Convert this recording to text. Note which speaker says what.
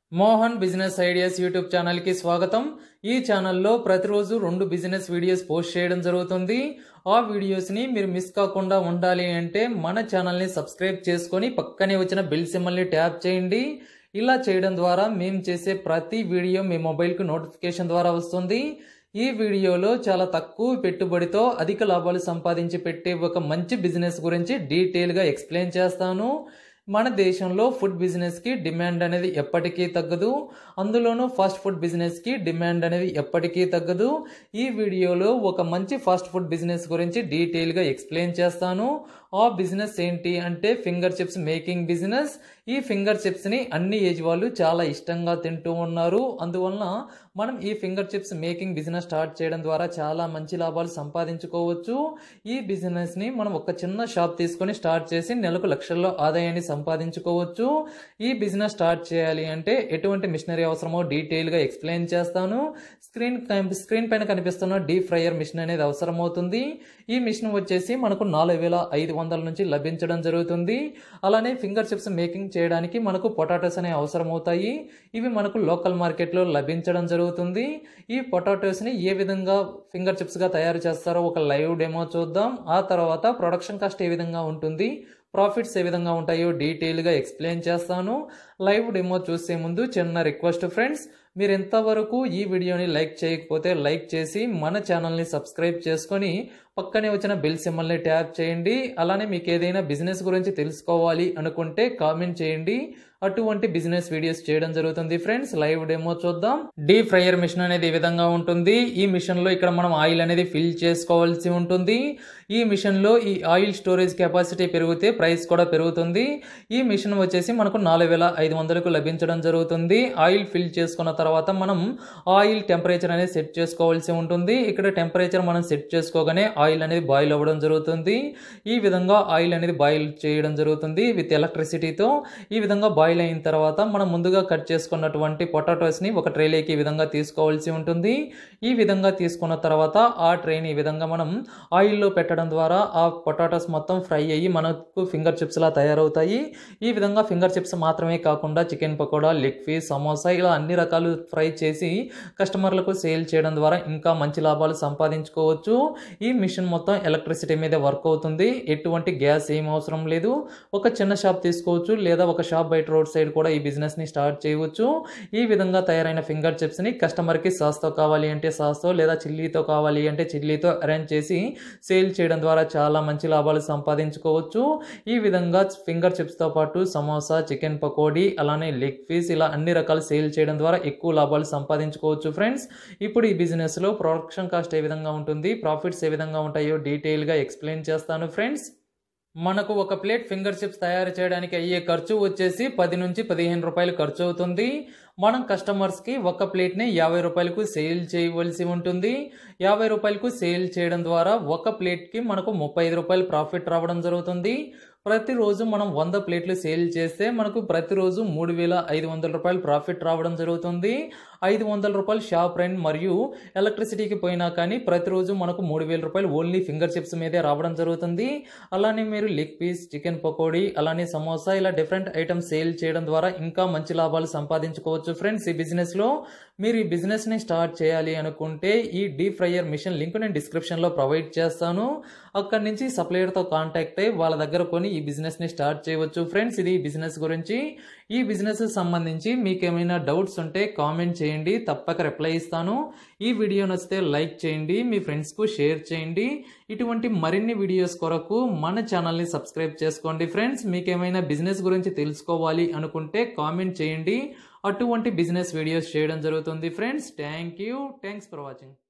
Speaker 1: Mohan business ideas YouTube ఛానల్కి స్వాగతం ఈ ఛానల్లో ప్రతిరోజు రెండు బిజినెస్ వీడియోస్ పోస్ట్ చేయడం జరుగుతుంది ఆ వీడియోస్ని మీరు మిస్ కాకుండా ఉండాలి అంటే మన ఛానల్ని సబ్స్క్రైబ్ చేసుకొని పక్కనే వచ్చిన బెల్ సింబల్ని ట్యాప్ చేయండి ఇలా చేయడం ద్వారా మేము చేసే ప్రతి వీడియో మీ మొబైల్కి నోటిఫికేషన్ ద్వారా వస్తుంది ఈ వీడియోలో చాలా తక్కువ పెట్టుబడితో అధిక లాభాలు సంపాదించి పెట్టే ఒక మంచి బిజినెస్ గురించి డీటెయిల్గా ఎక్స్ప్లెయిన్ చేస్తాను మన దేశంలో ఫుడ్ బిజినెస్కి డిమాండ్ అనేది ఎప్పటికీ తగ్గదు అందులోనూ ఫాస్ట్ ఫుడ్ బిజినెస్కి డిమాండ్ అనేది ఎప్పటికీ తగ్గదు ఈ వీడియోలో ఒక మంచి ఫాస్ట్ ఫుడ్ బిజినెస్ గురించి డీటెయిల్గా ఎక్స్ప్లెయిన్ చేస్తాను ఆ బిజినెస్ ఏంటి అంటే ఫింగర్ చిప్స్ మేకింగ్ బిజినెస్ ఈ ఫింగర్ చిప్స్ని అన్ని ఏజ్ వాళ్ళు చాలా ఇష్టంగా తింటూ ఉన్నారు అందువలన మనం ఈ finger chips making business start చేయడం ద్వారా చాలా మంచి లాభాలు సంపాదించుకోవచ్చు ఈ బిజినెస్ని మనం ఒక చిన్న షాప్ తీసుకొని స్టార్ట్ చేసి నెలకు లక్షల్లో ఆదాయాన్ని సంపాదించుకోవచ్చు ఈ బిజినెస్ స్టార్ట్ చేయాలి అంటే ఎటువంటి మిషనరీ అవసరమో డీటెయిల్గా ఎక్స్ప్లెయిన్ చేస్తాను స్క్రీన్ స్క్రీన్ పైన కనిపిస్తున్న డీప్ ఫ్రైయర్ మిషన్ అనేది అవసరమవుతుంది ఈ మిషన్ వచ్చేసి మనకు నాలుగు వేల ఐదు వందల నుంచి లభించడం జరుగుతుంది అలానే ఫింగర్ చిప్స్ మేకింగ్ చేయడానికి మనకు పొటాటోస్ అనేవి అవసరం అవుతాయి ఇవి మనకు లోకల్ మార్కెట్లో లభించడం జరుగుతుంది ఈ పొటాటోస్ని ఏ విధంగా ఫింగర్ చిప్స్గా తయారు చేస్తారో ఒక లైవ్ డెమో చూద్దాం ఆ తర్వాత ప్రొడక్షన్ కాస్ట్ ఏ విధంగా ఉంటుంది ప్రాఫిట్స్ ఏ విధంగా ఉంటాయో డీటెయిల్గా ఎక్స్ప్లెయిన్ చేస్తాను లైవ్ డెమో చూసే ముందు చిన్న రిక్వెస్ట్ ఫ్రెండ్స్ మీరు ఎంతవరకు ఈ వీడియోని లైక్ చేయకపోతే లైక్ చేసి మన ఛానల్ని సబ్స్క్రైబ్ చేసుకొని పక్కనే వచ్చిన బెల్ సింబల్ని ట్యాప్ చేయండి అలానే మీకు ఏదైనా బిజినెస్ గురించి తెలుసుకోవాలి అనుకుంటే కామెంట్ చేయండి అటువంటి బిజినెస్ వీడియోస్ చేయడం జరుగుతుంది ఫ్రెండ్స్ లైవ్ డెమో చూద్దాం డీప్ ఫ్రైయర్ మిషన్ అనేది ఈ విధంగా ఉంటుంది ఈ మిషన్ లో ఇక్కడ మనం ఆయిల్ అనేది ఫిల్ చేసుకోవాల్సి ఉంటుంది ఈ మిషన్ లో ఈ ఆయిల్ స్టోరేజ్ కెపాసిటీ పెరిగితే ప్రైస్ కూడా పెరుగుతుంది ఈ మిషన్ వచ్చేసి మనకు నాలుగు వేల ఐదు వందలకు లభించడం జరుగుతుంది ఆయిల్ ఫిల్ చేసుకున్న తర్వాత మనం ఆయిల్ టెంపరేచర్ అనేది సెట్ చేసుకోవాల్సి ఉంటుంది ఇక్కడ టెంపరేచర్ మనం సెట్ చేసుకోగానే ఆయిల్ అనేది బాయిల్ అవ్వడం జరుగుతుంది ఈ విధంగా ఆయిల్ అనేది బాయిల్ చేయడం జరుగుతుంది విత్ ఎలక్ట్రిసిటీతో ఈ విధంగా బాయిల్ అయిన తర్వాత మనం ముందుగా కట్ చేసుకున్నటువంటి పొటాటోస్ని ఒక ట్రేలోకి ఈ విధంగా తీసుకోవాల్సి ఉంటుంది ఈ విధంగా తీసుకున్న తర్వాత ఆ ట్రైని ఈ విధంగా మనం ఆయిల్లో పెట్టడం ద్వారా ఆ పొటాటోస్ మొత్తం ఫ్రై అయ్యి మనకు ఫింగర్ చిప్స్లా తయారవుతాయి ఈ విధంగా ఫింగర్ చిప్స్ మాత్రమే కాకుండా chicken pakoda leg piece samosa ఇలా అన్ని రకాలు ఫ్రై చేసి కస్టమర్లకు సేల్ చేయడం ద్వారా ఇంకా మంచి లాభాలు సంపాదించుకోవచ్చు ఈ మిషన్ మొత్తం ఎలక్ట్రిసిటీ మీద వర్క్ అవుతుంది ఎటువంటి గ్యాస్ ఏం అవసరం లేదు ఒక చిన్న షాప్ తీసుకోవచ్చు లేదా ఒక షాప్ బయట రోడ్ సైడ్ కూడా ఈ బిజినెస్ని స్టార్ట్ చేయవచ్చు ఈ విధంగా తయారైన ఫింగర్ చిప్స్ని కస్టమర్కి సాస్తో కావాలి అంటే సాస్తో లేదా చిల్లీతో కావాలి అంటే చిల్లీతో అరేంజ్ చేసి సేల్ చేయడం ద్వారా చాలా మంచి లాభాలు సంపాదించుకోవచ్చు ఈ విధంగా ఫింగర్ చిప్స్తో పాటు సమోసా చికెన్ పకోడీ అలానే లెగ్ పీస్ ఇలా అన్ని రకాలు సేల్ చేయడం ద్వారా ఎక్కువ లాభాలు సంపాదించుకోవచ్చు ఫ్రెండ్స్ ఇప్పుడు ఈ బిజినెస్లో ప్రొడక్షన్ కాస్ట్ ఏ విధంగా ఉంటుంది ప్రాఫిట్స్ ఏ విధంగా ఉంటాయో డీటెయిల్గా ఎక్స్ప్లెయిన్ చేస్తాను ఫ్రెండ్స్ మనకు ఒక ప్లేట్ ఫింగర్ చిప్స్ తయారు చేయడానికి అయ్యే ఖర్చు వచ్చేసి పది నుంచి పదిహేను రూపాయలు ఖర్చు అవుతుంది మనం కస్టమర్స్కి ఒక ప్లేట్ని యాభై రూపాయలకు సేల్ చేయవలసి ఉంటుంది యాభై రూపాయలకు సేల్ చేయడం ద్వారా ఒక ప్లేట్కి మనకు ముప్పై ఐదు రూపాయలు ప్రాఫిట్ రావడం జరుగుతుంది ప్రతిరోజు మనం వంద ప్లేట్లు సేల్ చేస్తే మనకు ప్రతిరోజు మూడు వేల ఐదు వందల రూపాయలు ప్రాఫిట్ రావడం జరుగుతుంది ఐదు వందల రూపాయలు షాప్ రెంట్ మరియు ఎలక్ట్రిసిటీకి పోయినా కానీ ప్రతిరోజు మనకు మూడు వేల రూపాయలు ఓన్లీ ఫింగర్ చిప్స్ మీదే రావడం జరుగుతుంది అలానే మీరు లెగ్ పీస్ చికెన్ పకోడీ అలానే సమోసా ఇలా డిఫరెంట్ ఐటమ్స్ సేల్ చేయడం ద్వారా ఇంకా మంచి లాభాలు సంపాదించుకోవచ్చు ఫ్రెండ్స్ ఈ బిజినెస్లో మీరు ఈ బిజినెస్ని స్టార్ట్ చేయాలి అనుకుంటే ఈ డీప్ ఫ్రైయర్ మిషన్ లింక్ నేను డిస్క్రిప్షన్లో ప్రొవైడ్ చేస్తాను అక్కడి నుంచి సప్లయర్తో కాంటాక్ట్ అయ్యి వాళ్ళ దగ్గర కొని ఈ బిజినెస్ని స్టార్ట్ చేయవచ్చు ఫ్రెండ్స్ ఇది ఈ బిజినెస్ గురించి ఈ బిజినెస్ సంబంధించి మీకు ఏమైనా డౌట్స్ ఉంటే కామెంట్ చేయండి తప్పక రిప్లై ఇస్తాను ఈ వీడియో నచ్చితే లైక్ చేయండి మీ ఫ్రెండ్స్కు షేర్ చేయండి ఇటువంటి మరిన్ని వీడియోస్ కొరకు మన ఛానల్ని సబ్స్క్రైబ్ చేసుకోండి ఫ్రెండ్స్ మీకు ఏమైనా బిజినెస్ గురించి తెలుసుకోవాలి అనుకుంటే కామెంట్ చేయండి అటువంటి బిజినెస్ వీడియోస్ చేయడం జరుగుతుంది friends thank you thanks for watching